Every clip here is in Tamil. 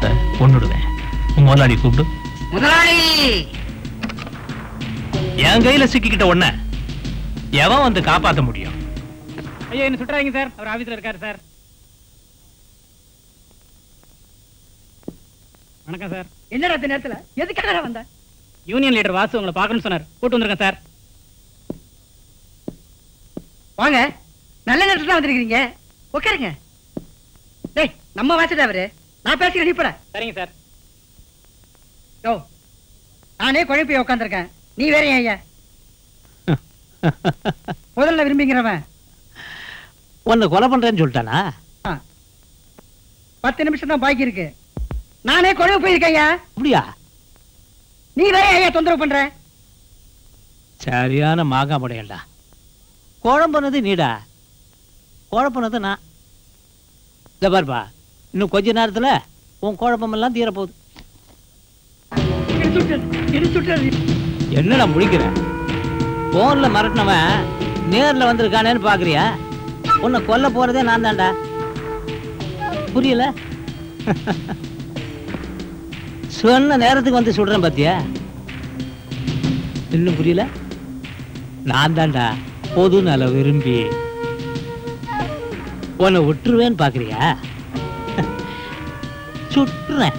கொடுத்த பொண்ணுடுவேன் உன் முதலாளி கூப்பிடு முதலாளி என் கையில சிக்கிக்கிட்ட உடனே எவன் வந்து காப்பாத்த முடியும் ஐயா என்ன சுட்டுறாங்க சார் அவர் ஆபீஸ்ல இருக்காரு சார் வணக்கம் சார் என்னடா இந்த நேரத்துல எதுக்காக வந்த யூனியன் லீடர் வாசு உங்களை பார்க்கணும்னு சொன்னார் கூட்டு வந்திருக்கேன் சார் வாங்க நல்ல நேரத்துல தான் வந்திருக்கீங்க உட்காருங்க டேய் நம்ம வாசடா அவரு நான் பேசுகிறேன் நீ போட சரிங்க சார் யோ நானே குழப்பி உட்காந்துருக்கேன் நீ வேற ஏன் ஐயா முதல்ல விரும்பிங்கிறவன் உன்னை கொலை பண்றேன்னு சொல்லிட்டானா ஆ. பத்து நிமிஷம் தான் பாக்கி இருக்கு நானே குழம்பு போயிருக்கேன் ஐயா அப்படியா நீ வேற ஏன் ஐயா தொந்தரவு பண்ற சரியான மாங்கா முடையண்டா குழம்புனது நீடா குழப்புனது நான் இந்த பாருப்பா இன்னும் கொஞ்ச நேரத்துல உன் குழப்பமெல்லாம் தீரப்போகுது எடுத்து விட்டாரு, எடுத்து விட்டாரு. என்னடா முடிக்கிற போன்ல மிரட்டினவன் நேர்ல வந்திருக்கானேன்னு பாக்குறியா உன்னை கொல்ல போறதே நான் தான்டா புரியல சொன்ன நேரத்துக்கு வந்து சுடுறேன் பாத்தியா இன்னும் புரியல நான் தான்டா பொது நல விரும்பி உன்னை விட்டுருவேன்னு பாக்குறியா சுட்டுறேன்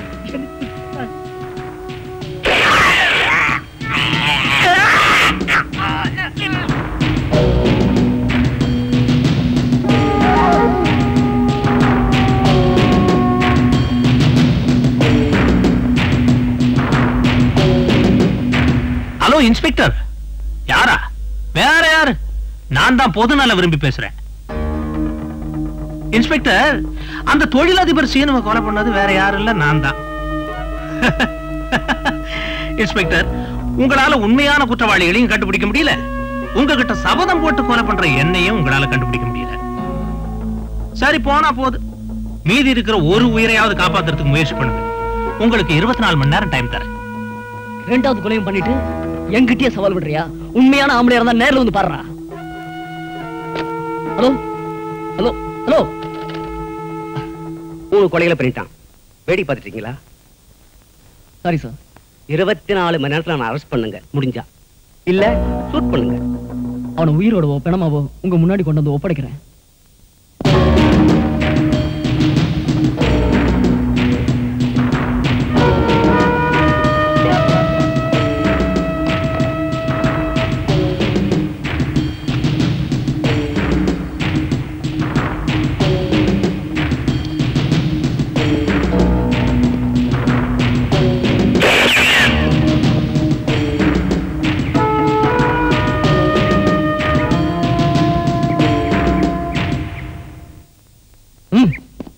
ஹலோ இன்ஸ்பெக்டர் யாரா வேற யாரு நான் தான் பொதுநல விரும்பி பேசுறேன் இன்ஸ்பெக்டர் அந்த தொழிலதிபர் சீனுவை கொலை பண்ணது வேற யாரும் இல்ல நான் தான் இன்ஸ்பெக்டர் உங்களால உண்மையான குற்றவாளிகளையும் கண்டுபிடிக்க முடியல உங்ககிட்ட சபதம் போட்டு கொலை பண்ற என்னையும் உங்களால கண்டுபிடிக்க முடியல சரி போனா போது மீதி இருக்கிற ஒரு உயிரையாவது காப்பாத்துறதுக்கு முயற்சி பண்ணுங்க உங்களுக்கு இருபத்தி நாலு மணி நேரம் டைம் தரேன் ரெண்டாவது கொலையும் பண்ணிட்டு என்கிட்டயே சவால் விடுறியா உண்மையான ஆம்பளையா இருந்தா நேர்ல வந்து பாருடா ஹலோ ஹலோ ஹலோ மூணு கொலைகளை பண்ணிட்டான் வேடி பார்த்துட்டீங்களா சாரி சார் இருபத்தி நாலு மணி நேரத்துல நான் அரெஸ்ட் பண்ணுங்க முடிஞ்சா இல்ல ஷூட் பண்ணுங்க அவனை உயிரோடவோ பிணமாவோ உங்க முன்னாடி கொண்டு வந்து ஒப்படைக்கிறேன் ம்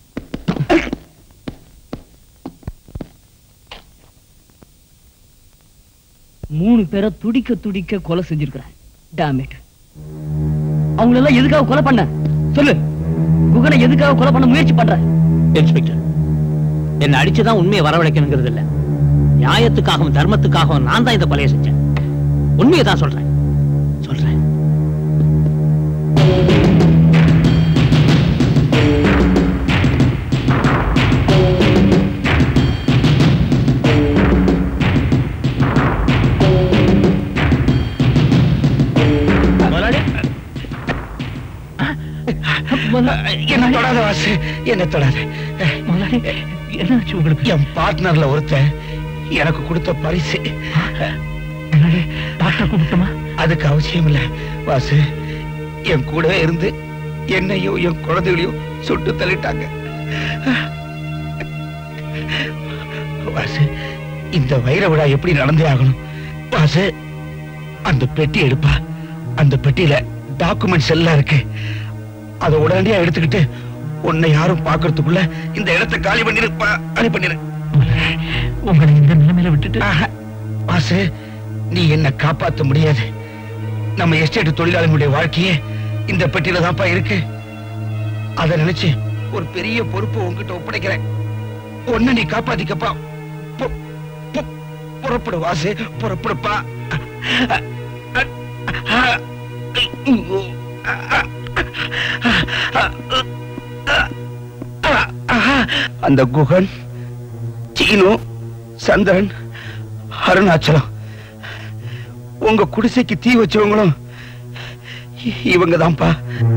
மூணு பேரை துடிக்க துடிக்க கொலை செஞ்சிருக்கிறேன் டேமேட் அவங்களெல்லாம் எதுக்காக கொலை பண்ண சொல்லு குகனை எதுக்காக கொலை பண்ண முயற்சி பண்ற இன்ஸ்பெக்டர் என்னை அடிச்சுதான் உண்மையை வரவழைக்கணுங்கிறது இல்ல நியாயத்துக்காகவும் தர்மத்துக்காகவும் நான் தான் இந்த கொலையை செஞ்சேன் உண்மையை தான் சொல்றேன் சொல்றேன் என்ன தொடாத வாசு என்ன தொடாத என்னாச்சு உங்களுக்கு என் பார்ட்னர்ல ஒருத்தன் எனக்கு கொடுத்த பரிசு டாக்டர் கூப்பிட்டுமா அதுக்கு அவசியம் இல்ல வாசு என் கூடவே இருந்து என்னையும் என் குழந்தைகளையும் சுட்டு தள்ளிட்டாங்க வாசு இந்த வைர விழா எப்படி நடந்தே ஆகணும் வாசு அந்த பெட்டி எடுப்பா அந்த பெட்டியில டாக்குமெண்ட்ஸ் எல்லாம் இருக்கு அதை உடனடியா எடுத்துக்கிட்டு உன்னை யாரும் பாக்குறதுக்குள்ள இந்த இடத்தை காலி பண்ணிருப்பா காலி பண்ணிரு உங்களை இந்த நிலைமையில விட்டுட்டு ஆஹா. வாசு நீ என்ன காப்பாத்த முடியாது நம்ம எஸ்டேட் தொழிலாளர்களுடைய வாழ்க்கையே இந்த பெட்டியில தான்ப்பா இருக்கு அத நினைச்சு ஒரு பெரிய பொறுப்பு உன்கிட்ட ஒப்படைக்கிறேன் ஒன்னு நீ காப்பாத்திக்கப்பா பு- பு- புறப்படு வாசு புறப்படுப்பா அந்த குகன் சீனு சந்திரன் அருணாச்சலம் உங்க குடிசைக்கு தீ வச்சவங்களும் இவங்க தான்ப்பா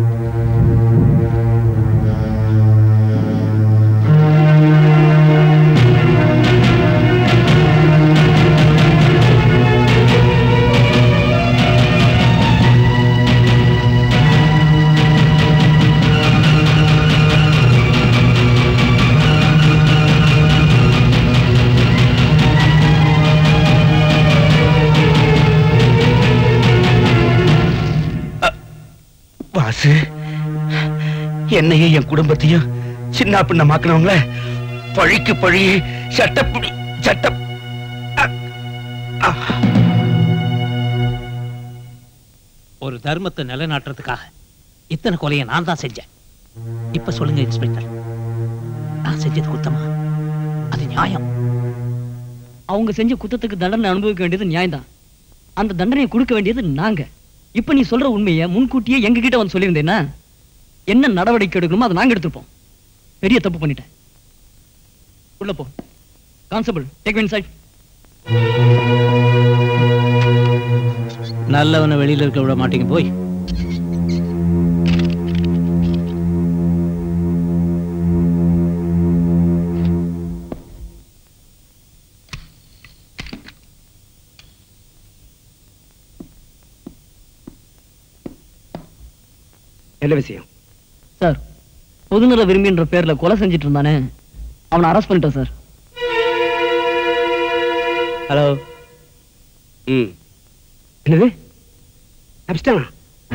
வாசு என்னையும் என் குடும்பத்தையும் சின்ன பின்னமாக்குனவங்கள பழிக்கு பழி சட்டப்படி சட்டம் அ- அ- ஒரு தர்மத்தை நிலைநாட்டுறதுக்காக இத்தனை கொலையை நான் தான் செஞ்சேன் இப்ப சொல்லுங்க இன்ஸ்பெக்டர் நான் செஞ்சது குத்தமா அது நியாயம் அவங்க செஞ்ச குத்தத்துக்கு தண்டனை அனுபவிக்க வேண்டியது நியாயம்தான் அந்த தண்டனையை கொடுக்க வேண்டியது நாங்க இப்ப நீ சொல்ற உண்மையை முன்கூட்டியே எங்க கிட்ட வந்து சொல்லியிருந்தேன்னா என்ன நடவடிக்கை எடுக்கணுமோ அதை நாங்க எடுத்திருப்போம் பெரிய தப்பு பண்ணிட்டேன் உள்ள போ கான்ஸ்டபிள் டேக் இன்சைட் நல்லவனை வெளியில இருக்க விட மாட்டீங்க போய் என்ன விஷயம் சார் பொதுநல விரும்பின்ற பேர்ல கொலை செஞ்சுட்டு இருந்தானே அவனை அரெஸ்ட் பண்ணிட்டோம் சார் ஹலோ ம் என்னது தப்பிச்சிட்டானா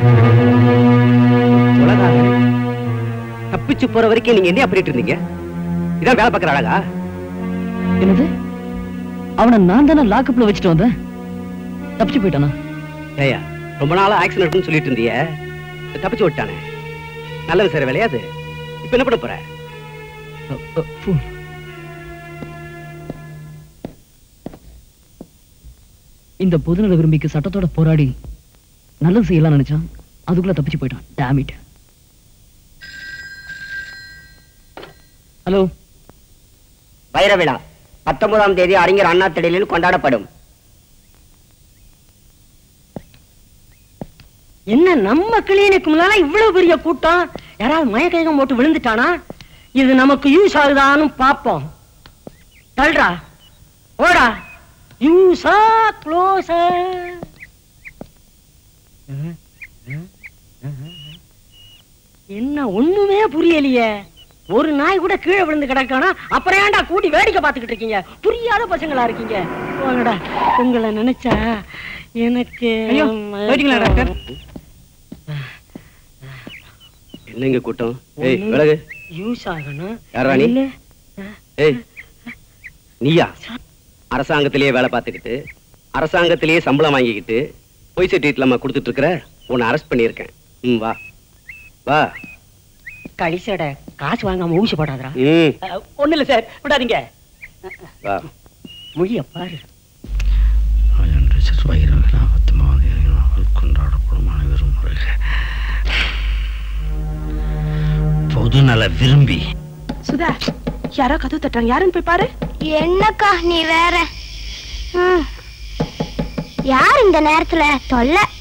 உலகாக தப்பிச்சு போற வரைக்கும் நீங்க என்ன பண்ணிட்டு இருந்தீங்க இதான் வேலை பார்க்குற அழகா என்னது அவனை நான் தானே லாக்கப்ல வச்சுட்டு வந்தேன் தப்பிச்சு போயிட்டானா ஏயா ரொம்ப நாளா ஆக்சிடென்ட் இருக்குன்னு சொல்லிட்டு இருந்தியே தப்பிச்சு விட்டானே நல்லது சார் விளையாது இப்ப என்ன பண்ண போற அ, அ, fool. இந்த பொதுநல விரும்பிக்கு சட்டத்தோட போராடி நல்லது செய்யலாம் நினைச்சான் அதுக்குள்ள தப்பிச்சு போயிட்டான் டேமிட் ஹலோ வைர விழா பத்தொன்பதாம் தேதி அறிஞர் அண்ணா திடலில் கொண்டாடப்படும் என்ன நம்ம கிளினிக்கு முன்னால இவ்வளவு பெரிய கூட்டம் யாராவது மயக்கம் போட்டு விழுந்துட்டானா இது நமக்கு யூஸ் ஆகுதான்னு பாப்போம் தள்ளுடா ஓடா யூஸா க்ளோஸா என்ன ஒண்ணுமே புரியலையே ஒரு நாய் கூட கீழே விழுந்து கிடக்கானா அப்புறம் ஏன்டா கூட்டி வேடிக்கை பார்த்துக்கிட்டு இருக்கீங்க புரியாத பசங்களா இருக்கீங்க வாங்கடா உங்களை நினைச்சா எனக்கு ஐயோ, போயிட்டீங்களா டாக்டர்? என்னங்க கூட்டம் ஏய் விலகு யூஸ் ஆகணும் யாரா நீ? இல்ல, ஏய் நீயா அரசாங்கத்திலேயே வேலை பார்த்துக்கிட்டு அரசாங்கத்திலேயே சம்பளம் வாங்கிக்கிட்டு பொய் சர்டிஃபிகேட் இல்லாம கொடுத்துட்டு இருக்கிற உன்னை அரெஸ்ட் பண்ணியிருக்கேன் ம் வா வா கழிச்சட காசு வாங்காம ஊசி போடாதடா ம் ஒண்ணு இல்ல சார் விடாதீங்க வா மொழிய பாரு கொண்டாடப்படும் அனைவரும் வருக பொதுநல விரும்பி சுதா யாரோ கதவு தட்டுறாங்க யாருன்னு போய் பாரு என்னக்கா நீ வேற ம். யார் இந்த நேரத்துல தொல்லை